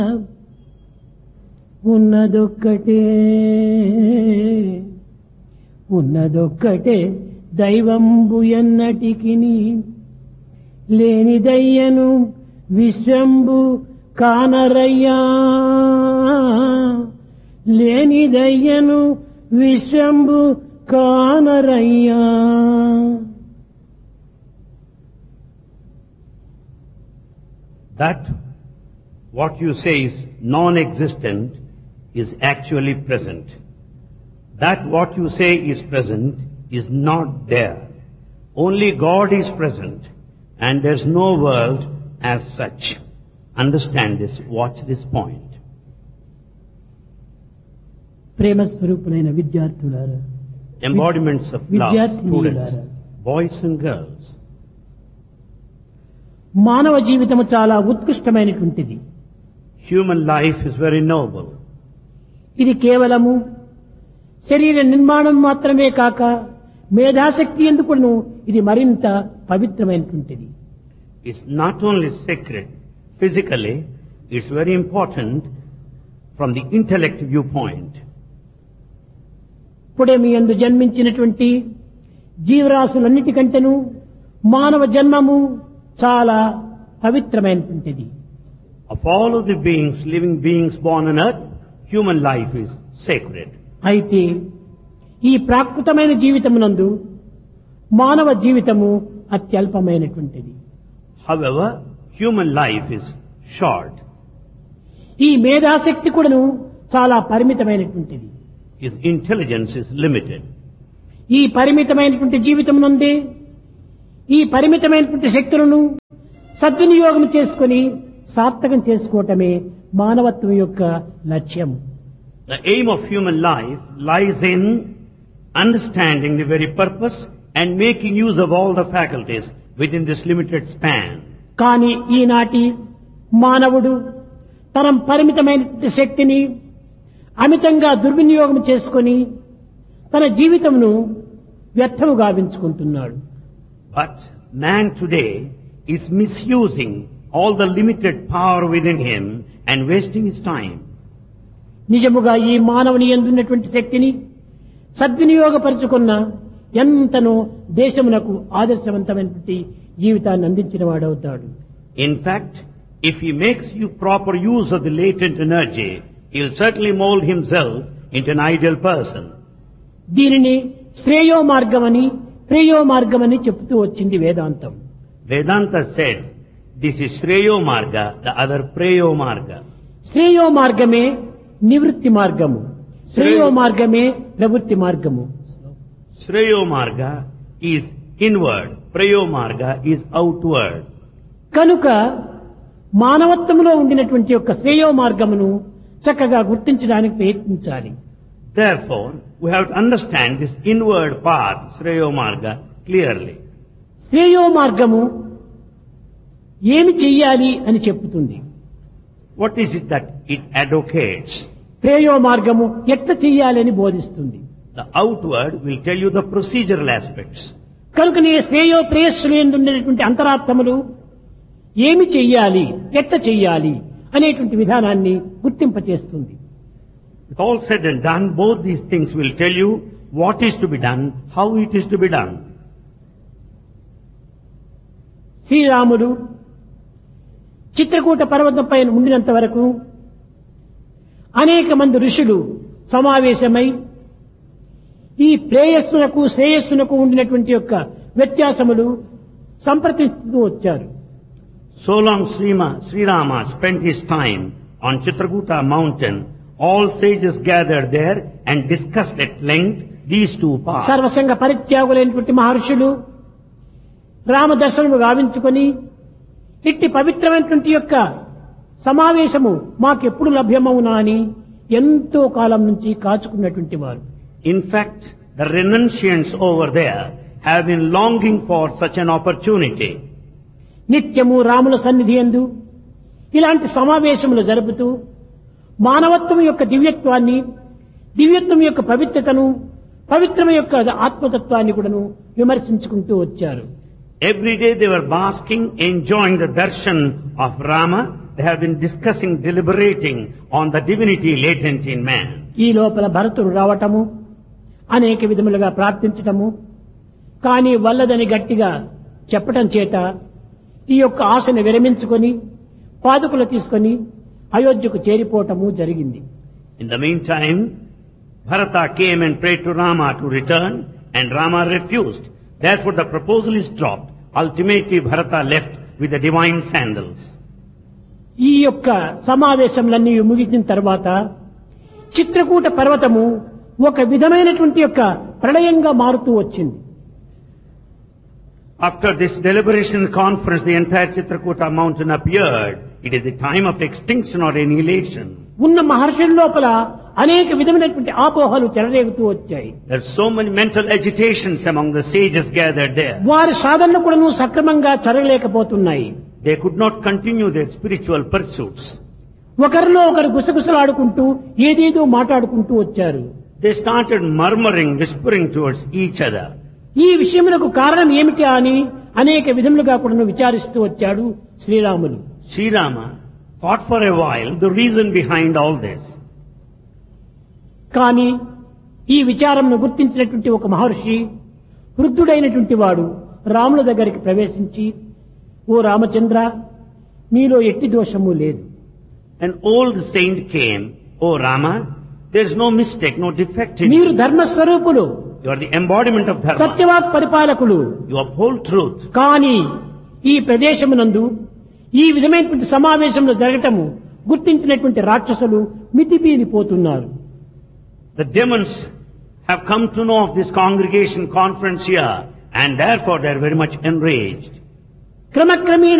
ఉన్నదొక్కటే ఉన్నదొక్కటే దైవంబు ఎన్నటికి లేనిదయ్యను విశ్వంబు కానరయ్యా లేనిదయ్యను విశ్వంబు కానరయ్యా That what you say is non-existent is actually present. That what you say is present is not there. Only God is present and there's no world as such. Understand this, watch this point. ప్రేమ స్వరూపులైన విద్యార్థులారా Embodiments of love, విద్యార్థినీయులారా. students, boys and girls. మానవ జీవితము చాలా ఉత్కృష్టమైనటువంటిది Human life is very noble. ఇది కేవలము శరీర నిర్మాణం మాత్రమే కాక మేధాశక్తి ఎందుకును ఇది మరింత పవిత్రమైనటువంటిది It's not only sacred physically, it's very important from the intellect viewpoint. ఇప్పుడే మీ అందు జన్మించినటువంటి జీవరాశులన్నిటికంటేను మానవ జన్మము చాలా పవిత్రమైనటువంటిది Of all of the beings, living beings born on earth, human life is sacred. అయితే ఈ ప్రాకృతమైన జీవితమునందు మానవ జీవితము అత్యల్పమైనటువంటిది However, human life is short. ఈ మేధాశక్తి కూడాను చాలా పరిమితమైనటువంటిది His intelligence is limited. ఈ పరిమితమైనటువంటి జీవితం నందే ఈ పరిమితమైనటువంటి శక్తులను సద్వినియోగం చేసుకొని సార్థకం చేసుకోవటమే మానవత్వం యొక్క లక్ష్యం The aim of human life lies in understanding the very purpose and making use of all the faculties within this limited span. కానీ ఈనాటి మానవుడు తన పరిమితమైనటువంటి శక్తిని అమితంగా దుర్వినియోగం చేసుకొని తన జీవితమును వ్యర్థము గావించుకుంటున్నాడు But man today is misusing all the limited power within him and wasting his time. నిజముగా ఈ మానవుని ఎందున్నటువంటి శక్తిని సద్వినియోగపరుచుకున్న ఎంతనో దేశమునకు ఆదర్శవంతమైనటువంటి జీవితాన్ని అందించిన వాడవుతాడు In fact, if he makes you proper use of the latent energy, he'll certainly mold himself into an ideal person. దీనిని శ్రేయో మార్గమని ప్రేయో మార్గమని చెప్తూ వచ్చింది వేదాంతం Vedanta said, this is Shreyo Marga, the other Preyo Marga. శ్రేయో మార్గమే నివృత్తి మార్గము శ్రేయో మార్గమే ప్రవృత్తి మార్గము Shreyo Marga is inward, Preyo Marga is outward. కనుక మానవత్వంలో ఉండినటువంటి యొక్క శ్రేయో మార్గమును చక్కగా గుర్తించడానికి ప్రయత్నించాలి Therefore, we have to understand this inward path, Shreyo Marga, clearly. శ్రేయో మార్గము ఏమి చెయ్యాలి అని చెప్పుతుంది What is it that it advocates? ప్రేయో మార్గము ఎట్లా చెయ్యాలని బోధిస్తుంది The outward will tell you the procedural aspects. కనుకనే శ్రేయో ప్రేయస్సులు ఉండేటువంటి అంతరార్థములు ఏమి చెయ్యాలి ఎట్లా చెయ్యాలి అనేటువంటి విధానాన్ని గుర్తింపచేస్తుంది With all said and done, both these things will tell you what is to be done, how it is to be done. శ్రీరాముడు చిత్రకూట పర్వతం పైన ఉండినంత వరకు అనేక మంది ఋషులు సమావేశమై ఈ ప్రేయస్సునకు శ్రేయస్సునకు ఉండినటువంటి యొక్క వ్యత్యాసములు సంప్రదిస్తూ వచ్చారు So long Srima, Sri Rama spent his time on Chitrakuta mountain. All sages gathered there and discussed at length these two paths. సర్వసంగ పరిత్యాగులైనటువంటి మహర్షులు రామదర్శనము గావించుకొని ఇట్టి పవిత్రమైనటువంటి యొక్క సమావేశము మాకెప్పుడు లభ్యమవునా అని ఎంతో కాలం నుంచి కాచుకున్నటువంటి వారు In fact, the renunciants over there have been longing for such an opportunity. నిత్యము రాముల సన్నిధి ఎందు ఇలాంటి సమావేశములు జరుపుతూ మానవత్వం యొక్క దివ్యత్వాన్ని దివ్యత్వం యొక్క పవిత్రతను పవిత్రం యొక్క ఆత్మతత్వాన్ని కూడాను విమర్శించుకుంటూ వచ్చారు Every day they were basking, enjoying the darshan of Rama they have been discussing, deliberating on the divinity latent in man. ఈ లోపల భరతుడు రావటము అనేక విధములుగా ప్రార్థించటము కానీ వల్లదని గట్టిగా చెప్పటం చేత ఈ యొక్క ఆశను విరమించుకొని పాదుకులు తీసుకొని అయోధ్యకు చేరిపోవటము జరిగింది In the meantime, Bharata came and prayed to Rama to return and Rama refused. Therefore the proposal is dropped. Ultimately Bharata left with the divine sandals. ఈ యొక్క సమావేశంలన్నీ ముగిసిన తర్వాత చిత్రకూట పర్వతము ఒక విధమైనటువంటి యొక్క ప్రళయంగా మారుతూ వచ్చింది After this deliberation conference, the entire Chitrakuta mountain appeared. It is the time of extinction or annihilation. ఉన్న మహర్షుల లోపల అనేక విధమైనటువంటి ఆపోహలు చెలరేగుతూ వచ్చాయి There are so many mental agitations among the sages gathered there. వారి సాధనలు కూడాను సక్రమంగా జరగలేకపోతున్నాయి They could not continue their spiritual pursuits. ఒకరిలో ఒకరు గుసగుసలాడుకుంటూ ఏదేదో మాట్లాడుకుంటూ వచ్చారు They started murmuring, whispering towards each other. ఈ విషయములకు కారణం ఏమిటి అని అనేక విధములుగా కూడా విచారిస్తూ వచ్చాడు Sriramulu Sri Rama thought for a while the reason behind all this. కానీ ఈ విచారంను గుర్తించినటువంటి ఒక మహర్షి వృద్ధుడైనటువంటి వాడు రాముల దగ్గరికి ప్రవేశించి ఓ రామచంద్ర మీలో ఎట్టి దోషము లేదు An old saint came, Oh Rama, there is no mistake, no defect in మీరు you. ధర్మస్వరూపులు You are the embodiment of Dharma. సత్యవాక్ పరిపాలకులు You uphold truth. కానీ ఈ ప్రదేశమునందు ఈ విధమైనటువంటి సమావేశంలో జరగటము గుర్తించినటువంటి రాక్షసులు మితిమీరిపోతున్నారు The demons have come to know of this congregation conference here and therefore they are very much enraged. క్రమక్రమేణ